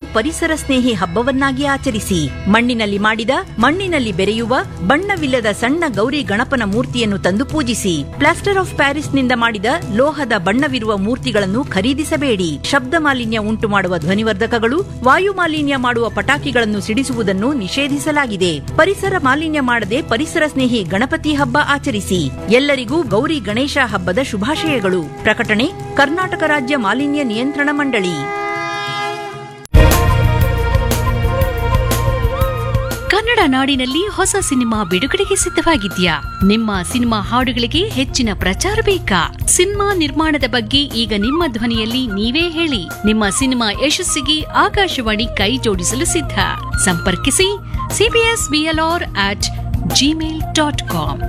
ಪರಿಸರ ಸ್ನೇಹಿ ಹಬ್ಬವನ್ನಾಗಿ ಆಚರಿಸಿ ಮಣ್ಣಿನಲ್ಲಿ ಮಾಡಿದ ಮಣ್ಣಿನಲ್ಲಿ ಬೆರೆಯುವ ಬಣ್ಣವಿಲ್ಲದ ಸಣ್ಣ ಗೌರಿ ಗಣಪನ ಮೂರ್ತಿಯನ್ನು ತಂದು ಪೂಜಿಸಿ ಪ್ಲಾಸ್ಟರ್ ಆಫ್ ಪ್ಯಾರಿಸ್ನಿಂದ ಮಾಡಿದ ಲೋಹದ ಬಣ್ಣವಿರುವ ಮೂರ್ತಿಗಳನ್ನು ಖರೀದಿಸಬೇಡಿ ಶಬ್ದ ಮಾಲಿನ್ಯ ಉಂಟು ಮಾಡುವ ಧ್ವನಿವರ್ಧಕಗಳು ವಾಯು ಮಾಲಿನ್ಯ ಮಾಡುವ ಪಟಾಕಿಗಳನ್ನು ಸಿಡಿಸುವುದನ್ನು ನಿಷೇಧಿಸಲಾಗಿದೆ ಪರಿಸರ ಮಾಲಿನ್ಯ ಮಾಡದೆ ಪರಿಸರ ಸ್ನೇಹಿ ಗಣಪತಿ ಹಬ್ಬ ಆಚರಿಸಿ ಎಲ್ಲರಿಗೂ ಗೌರಿ ಗಣೇಶ ಹಬ್ಬದ ಶುಭಾಶಯಗಳು ಪ್ರಕಟಣೆ ಕರ್ನಾಟಕ ರಾಜ್ಯ ಮಾಲಿನ್ಯ ನಿಯಂತ್ರಣ ಮಂಡಳಿ ಕನ್ನಡ ನಾಡಿನಲ್ಲಿ ಹೊಸ ಸಿನಿಮಾ ಬಿಡುಗಡೆಗೆ ಸಿದ್ಧವಾಗಿದ್ಯಾ ನಿಮ್ಮ ಸಿನಿಮಾ ಹಾಡುಗಳಿಗೆ ಹೆಚ್ಚಿನ ಪ್ರಚಾರ ಬೇಕಾ ಸಿನಿಮಾ ನಿರ್ಮಾಣದ ಬಗ್ಗೆ ಈಗ ನಿಮ್ಮ ಧ್ವನಿಯಲ್ಲಿ ನೀವೇ ಹೇಳಿ ನಿಮ್ಮ ಸಿನಿಮಾ ಯಶಸ್ಸಿಗೆ ಆಕಾಶವಾಣಿ ಕೈ ಜೋಡಿಸಲು ಸಿದ್ಧ ಸಂಪರ್ಕಿಸಿ CBS BLR at Gmail dot com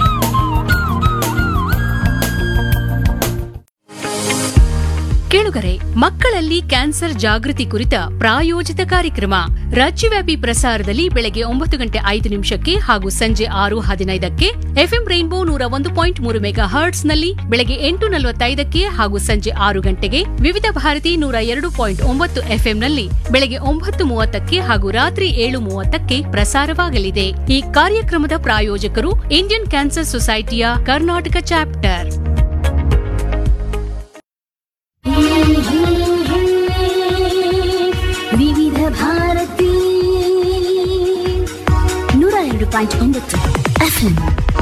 ಕೇಳುಗರೆ ಮಕ್ಕಳಲ್ಲಿ ಕ್ಯಾನ್ಸರ್ ಜಾಗೃತಿ ಕುರಿತ ಪ್ರಾಯೋಜಿತ ಕಾರ್ಯಕ್ರಮ ರಾಜ್ಯವ್ಯಾಪಿ ಪ್ರಸಾರದಲ್ಲಿ ಬೆಳಗ್ಗೆ ಒಂಬತ್ತು ಗಂಟೆ ಐದು ನಿಮಿಷಕ್ಕೆ ಹಾಗೂ ಸಂಜೆ ಆರು ಹದಿನೈದಕ್ಕೆ ಎಫ್ಎಂ ರೈನ್ಬೋ ನೂರ ಒಂದು ಪಾಯಿಂಟ್ ಮೂರು ಮೆಗಾ ಹರ್ಟ್ಸ್ ನಲ್ಲಿ ಬೆಳಗ್ಗೆ ಎಂಟು ನಲವತ್ತೈದಕ್ಕೆ ಹಾಗೂ ಸಂಜೆ ಆರು ಗಂಟೆಗೆ ವಿವಿಧ ಭಾರತಿ ನೂರ ಎರಡು ಪಾಯಿಂಟ್ ಒಂಬತ್ತು ಎಫ್ಎಂ ನಲ್ಲಿ ಬೆಳಗ್ಗೆ ಒಂಬತ್ತು ಮೂವತ್ತಕ್ಕೆ ಹಾಗೂ ರಾತ್ರಿ ಏಳು ಮೂವತ್ತಕ್ಕೆ ಪ್ರಸಾರವಾಗಲಿದೆ ಈ ಕಾರ್ಯಕ್ರಮದ ಪ್ರಾಯೋಜಕರು ಇಂಡಿಯನ್ ಕ್ಯಾನ್ಸರ್ ಸೊಸೈಟಿಯ ಕರ್ನಾಟಕ ಚಾಪ್ಟರ್ ವಿವಿಧ ಭಾರತಿ ನೂರ ಎರಡು ಪಾಯಿಂಟ್ ಒಂಬತ್ತು ಎಫ್ಎಂ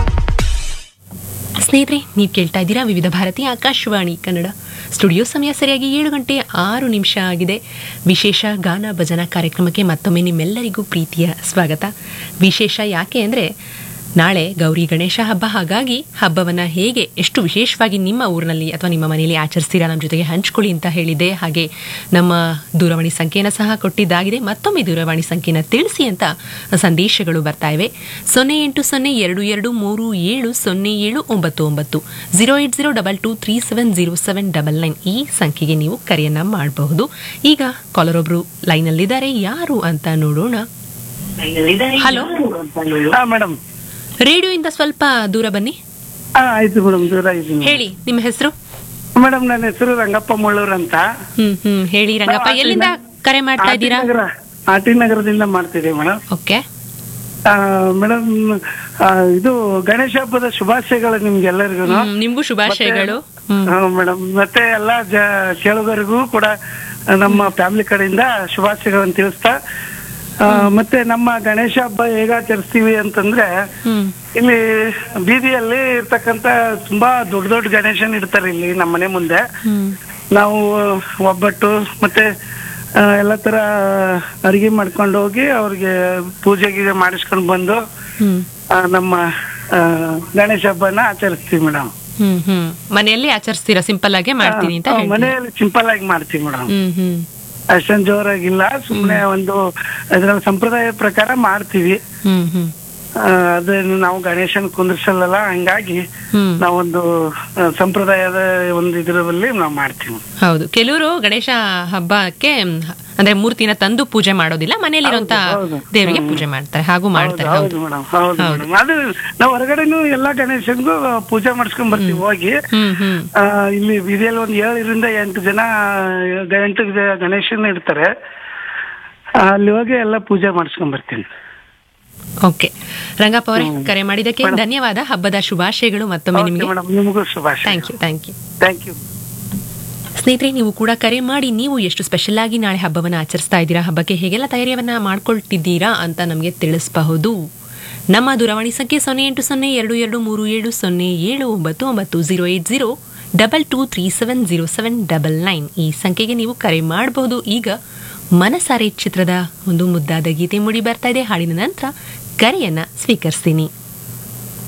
ಸ್ನೇಹಿತರೆ ನೀವು ಕೇಳ್ತಾ ಇದ್ದೀರಾ ವಿವಿಧ ಭಾರತಿ ಆಕಾಶವಾಣಿ ಕನ್ನಡ ಸ್ಟುಡಿಯೋ ಸಮಯ ಸರಿಯಾಗಿ ಏಳು ಗಂಟೆ ಆರು ನಿಮಿಷ ಆಗಿದೆ ವಿಶೇಷ ಗಾನ ಭಜನಾ ಕಾರ್ಯಕ್ರಮಕ್ಕೆ ಮತ್ತೊಮ್ಮೆ ನಿಮ್ಮೆಲ್ಲರಿಗೂ ಪ್ರೀತಿಯ ಸ್ವಾಗತ ವಿಶೇಷ ಯಾಕೆ ಅಂದರೆ ನಾಳೆ ಗೌರಿ ಗಣೇಶ ಹಬ್ಬ ಹಾಗಾಗಿ ಹಬ್ಬವನ್ನು ಹೇಗೆ ಎಷ್ಟು ವಿಶೇಷವಾಗಿ ನಿಮ್ಮ ಊರಿನಲ್ಲಿ ಅಥವಾ ನಿಮ್ಮ ಮನೆಯಲ್ಲಿ ಆಚರಿಸ್ತೀರಾ ನಮ್ಮ ಜೊತೆಗೆ ಹಂಚ್ಕೊಳ್ಳಿ ಅಂತ ಹೇಳಿದೆ ಹಾಗೆ ನಮ್ಮ ದೂರವಾಣಿ ಸಂಖ್ಯೆನ ಸಹ ಕೊಟ್ಟಿದ್ದಾಗಿದೆ ಮತ್ತೊಮ್ಮೆ ದೂರವಾಣಿ ಸಂಖ್ಯೆನ ತಿಳಿಸಿ ಅಂತ ಸಂದೇಶಗಳು ಬರ್ತಾ ಇವೆ ಸೊನ್ನೆ ಎಂಟು ಸೊನ್ನೆ ಎರಡು ಎರಡು ಮೂರು ಏಳು ಸೊನ್ನೆ ಏಳು ಒಂಬತ್ತು ಒಂಬತ್ತು zero eight zero double two three seven zero seven double nine ಈ ಸಂಖ್ಯೆಗೆ ನೀವು ಕರೆಯನ್ನ ಮಾಡಬಹುದು ಈಗ ಕಾಲರ್ ಒಬ್ರು ಲೈನಲ್ಲಿದ್ದಾರೆ ಯಾರು ಅಂತ ನೋಡೋಣ ಹಲೋ ಹಾ ಮೇಡಮ್ ರೇಡಿಯೋಯಿಂದ ಸ್ವಲ್ಪ ದೂರ ಬನ್ನಿ ಹಾ ಆಯ್ತು ಮೇಡಮ್ ದೂರ ಇದ್ದೀನಿ ಹೇಳಿ ನಿಮ್ಮ ಹೆಸರು ಮೇಡಮ್ ನನ್ನ ಹೆಸರು ರಂಗಪ್ಪ ಮುಳ್ಳೂರ್ ಅಂತ ಹ್ಮ್ ಹ್ಮ್ ಹೇಳಿ ರಂಗಪ್ಪ ನಾವು ಎಲ್ಲಿಂದ ಕರೆ ಮಾಡ್ತಾ ಇದ್ದೀರಾ ಆಟಿ ನಗರ ಆಟಿ ನಗರದಿಂದ ಮಾಡ್ತಿದ್ದೀವಿ ಮೇಡಮ್ ಓಕೆ ಮೇಡಮ್ ಇದು ಗಣೇಶ ಹಬ್ಬದ ಶುಭಾಶಯಗಳು ನಿಮ್ಗೆಲ್ಲರಿಗೂ ಹ್ಮ್, ನಿಮ್ಗೂ ಶುಭಾಶಯಗಳು ಹ್ಮ್ ಮೇಡಮ್ ಮತ್ತೆ ಎಲ್ಲಾ ಜ ಕೇಳುಗರಿಗೂ ಕೂಡ ನಮ್ಮ ಫ್ಯಾಮಿಲಿ ಕಡೆಯಿಂದ ಶುಭಾಶಯಗಳನ್ನು ತಿಳಿಸ್ತಾ ಆ, ಮತ್ತೆ ನಮ್ಮ ಗಣೇಶ ಹಬ್ಬ ಹೇಗೆ ಆಚರಿಸ್ತೀವಿ ಅಂತಂದ್ರೆ ಹ್ಮ್ ಇಲ್ಲಿ ಬೀದಿಯಲ್ಲಿ ಇರ್ತಕ್ಕಂತ ತುಂಬಾ ದೊಡ್ಡ ದೊಡ್ಡ ಗಣೇಶನ್ ಇಡ್ತಾರೆ ಇಲ್ಲಿ ನಮ್ಮ ಮನೆ ಮುಂದೆ ಹ್ಮ್ ನಾವು ಒಬ್ಬಟ್ಟು ಮತ್ತೆ ಆ, ಎಲ್ಲ ತರ ಅಡಿಗೆ ಮಾಡ್ಕೊಂಡು ಹೋಗಿ ಅವ್ರಿಗೆ ಪೂಜೆ ಗೀಜೆ ಮಾಡಿಸ್ಕೊಂಡು ಬಂದು ಹ್ಮ್ ಆ, ನಮ್ಮ ಆ, ಗಣೇಶ ಹಬ್ಬನ ಆಚರಿಸ್ತೀವಿ ಮೇಡಮ್ ಹ್ಮ್ ಹ್ಮ್ ಮನೆಯಲ್ಲಿ ಆಚರಿಸ್ತೀರಾ ಸಿಂಪಲ್ ಆಗಿ ಮಾಡ್ತೀನಿ ಅಂತ ಹೇಳ್ತೀನಿ ಮನೆಯಲ್ಲಿ ಸಿಂಪಲ್ ಆಗಿ ಮಾಡ್ತೀವಿ ಮೇಡಮ್ ಹ್ಮ್ ಹ್ಮ್ ಅಷ್ಟೊಂದು ಜೋರಾಗಿಲ್ಲ ಸುಮ್ನೆ ಒಂದು ಇದ್ರಲ್ಲಿ ಸಂಪ್ರದಾಯ ಪ್ರಕಾರ ಮಾಡ್ತೀವಿ ಹ್ಮ್ ಹ್ಮ್ ಆ, ಅದನ್ನು ನಾವು ಗಣೇಶನ್ ಕುಂದ್ರಿಸಲ್ಲ ಹಂಗಾಗಿ ಹ್ಮ್ ನಾವೊಂದು ಆ, ಸಂಪ್ರದಾಯದ ಒಂದು ಇದರಲ್ಲಿ ನಾವು ಮಾಡ್ತೀವಿ ಹೌದು ಕೆಲವರು ಗಣೇಶ ಹಬ್ಬಕ್ಕೆ ಮ್, ಅಂದ್ರೆ ಮೂರ್ತಿನ ತಂದು ಪೂಜೆ ಮಾಡೋದಿಲ್ಲ ಮನೆಯಲ್ಲಿರುವಂತ ಹೌದು, ಹೌದು. ದೇವರಿಗೆ ಪೂಜೆ ಮಾಡ್ತಾರೆ ಹಾಗೂ ಮಾಡ್ತಾರೆ ಹೌದು ಹೌದು ಮೇಡಮ್ ಹೌದು ಮೇಡಮ್ ಅದು ನಾವು ಹೊರಗಡೆನು ಎಲ್ಲಾ ಗಣೇಶನ್ಗೂ ಪೂಜೆ ಮಾಡಿಸ್ಕೊಂಡ್ ಬರ್ತೀವಿ ಹೋಗಿ ಹ್ಮ್ ಹ್ಮ್ ಆ, ಇಲ್ಲಿ ಬೀದಿಯಲ್ಲಿ ಒಂದ್ ಏಳರಿಂದ ಎಂಟು ಜನ ಆ, ಎಂಟು ಗ- ಗಣೇಶನ್ ಇಡ್ತಾರೆ ಆ, ಅಲ್ಲಿ ಹೋಗಿ ಎಲ್ಲ ಪೂಜೆ ಮಾಡಿಸ್ಕೊಂಡ್ ಬರ್ತೀನಿ ಓಕೆ ರಂಗಪ್ಪ ಅವರೇ ಕರೆ ಮಾಡಿದ್ದಕ್ಕೆ ಧನ್ಯವಾದ ಹಬ್ಬದ ಶುಭಾಶಯಗಳು ಮತ್ತೊಮ್ಮೆ ನಿಮಗೆ ಮೇಡಮ್ ನಿಮಗೂ ಶುಭಾಶಯ thank you thank you thank you ಸ್ನೇಹಿತರೆ ನೀವು ಕೂಡ ಕರೆ ಮಾಡಿ ನೀವು ಎಷ್ಟು ಸ್ಪೆಷಲ್ ಆಗಿ ನಾಳೆ ಹಬ್ಬವನ್ನು ಆಚರಿಸ್ತಾ ಇದ್ದೀರಾ ಹಬ್ಬಕ್ಕೆ ಹೇಗೆಲ್ಲ ತಯಾರಿಯನ್ನ ಮಾಡ್ಕೊಳ್ತಿದ್ದೀರಾ ಅಂತ ನಮಗೆ ತಿಳಿಸಬಹುದು ನಮ್ಮ ದೂರವಾಣಿ ಸಂಖ್ಯೆ ಸೊನ್ನೆ ಎಂಟು ಸೊನ್ನೆ ಎರಡು ಎರಡು ಮೂರು ಏಳು ಸೊನ್ನೆ ಏಳು ಒಂಬತ್ತು ಒಂಬತ್ತು zero eight zero double two three seven zero seven double nine ಈ ಸಂಖ್ಯೆಗೆ ನೀವು ಕರೆ ಮಾಡಬಹುದು ಈಗ ಮನಸಾರೆ ಚಿತ್ರದ ಒಂದು ಮುದ್ದಾದ ಗೀತೆ ಮೂಡಿ ಬರ್ತಾ ಇದೆ ಹಾಡಿನ ನಂತರ ಕರೆಯನ್ನ ಸ್ವೀಕರಿಸ್ತೀನಿ